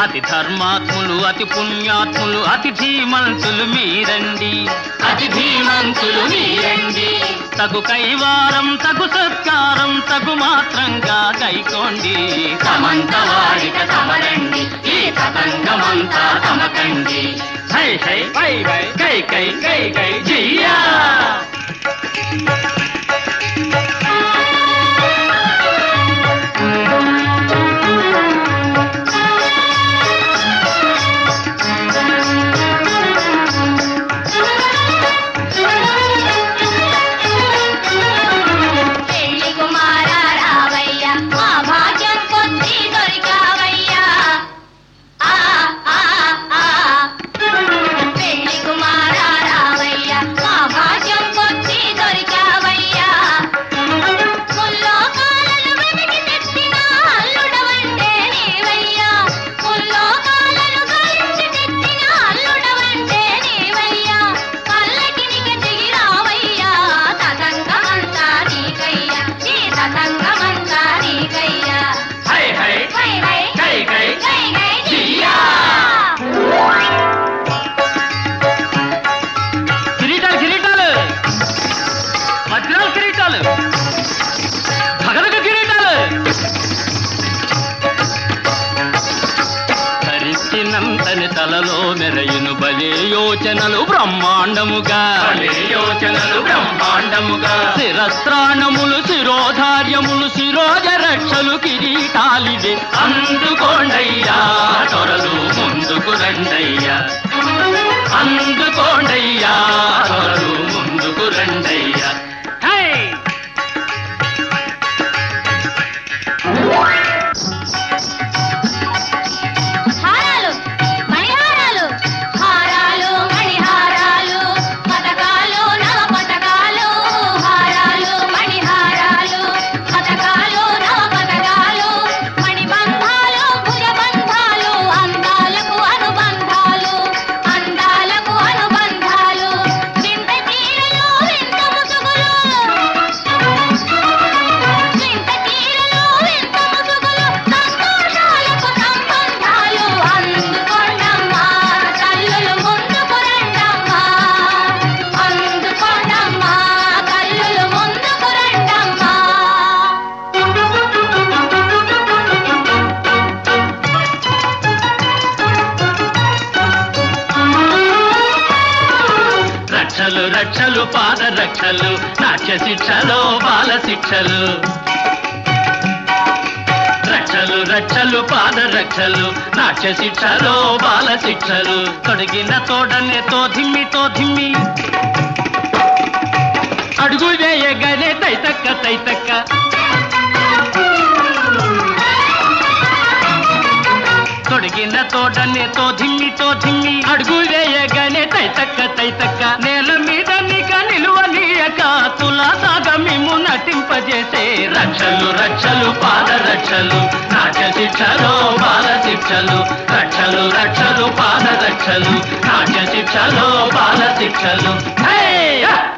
అతి ధర్మాత్ములు అతి పుణ్యాత్ములు అతి ధీమంతులు మీరండి అతి ధీమంతులు మీరండి తగు కైవారం తగు సత్కారం తగు మాత్రంగా కైకోండి తమంత వాడిక తమరండి ఈ తతంగమంతా తమకండి హై హై వై వై కై కై కై కై జియా పెళ్లి కుమారా రావయ్య మా భాగ్యం కొద్ది దొరికావయ్యా ఆ ఆ ఆ పెళ్లి కుమారా రావయ్య మా భాగ్యం కొద్ది దొరికావయ్యా ముల్లోకాలను వెతికి తెచ్చిన అల్లుడవంటే నీవయ్యా ముల్లోకాలను గాలించి తెచ్చిన అల్లుడవంటే నీవయ్యా పల్లకి నిగటికి రావయ్యా తతంగమంతా నీకయ్యా ఈ తతంగమంతా నీకయ్యా హై హై వై వై కై కై గై గై జియా కిరీటాలు కిరీటాలు వజ్రాల కిరీటాలు భగదక కిరీటాలు ధరించినంతని తలలో మెరయును బలే యోచనలు బ్రహ్మాండముగా భలే యోచనలు బ్రహ్మాండముగా శిరస్త్రాణములు శిరోధార్యములు శిరోజ రక్షలు కిరీటాలివే అందుకోండయ్యా త్వరలు ముందుకు రండయ్యా అందుకోండయ్యా త్వరలు ముందుకు రండయ్యా హై! హారాలు మణిహారాలు హారాలు మణిహారాలు పతకాలు నవ పతకాలు హారాలు మణిహారాలు పతకాలు నవ పతకాలు మణిబంధాలు భుజబంధాలు అందాలకు అనుబంధాలు అందాలకు అనుబంధాలు వింత తీరలు వింత ముసుగులు వింత తీరలు వింత ముసుగులు సంతోషాలకు సంబంధాలు అందుకోండమ్మా తల్లులు ముందుకు రండమ్మా అందుకోండమ్మా తల్లులు ముందుకు రండమ్మా రక్షలు రక్షలు పాద రక్షలు నాట్య శిక్షలు బాల శిక్షలు రక్షలు రక్షలు పాద రక్షలు నాట్య శిక్షలు బాల శిక్షలు తొడిగిన తోడనే తో ధిమ్మి తో ధిమ్మి అడుగు వేయగానే తైతక్క తైతక్క తొడిగిన తోడనే తో ధిమ్మి తో ధిమ్మి అడుగు వేయగానే తైతక్క తైతక్క నేల మీద నిక నిలువనీయక తులా సాగ మిమ్ము నటింపజేసే రక్షలు రక్షలు పాద రక్షలు నాట్య శిక్షలు బాల శిక్షలు రక్షలు రక్షలు పాద రక్షలు నాట్య శిక్షలు బాల శిక్షలు హే!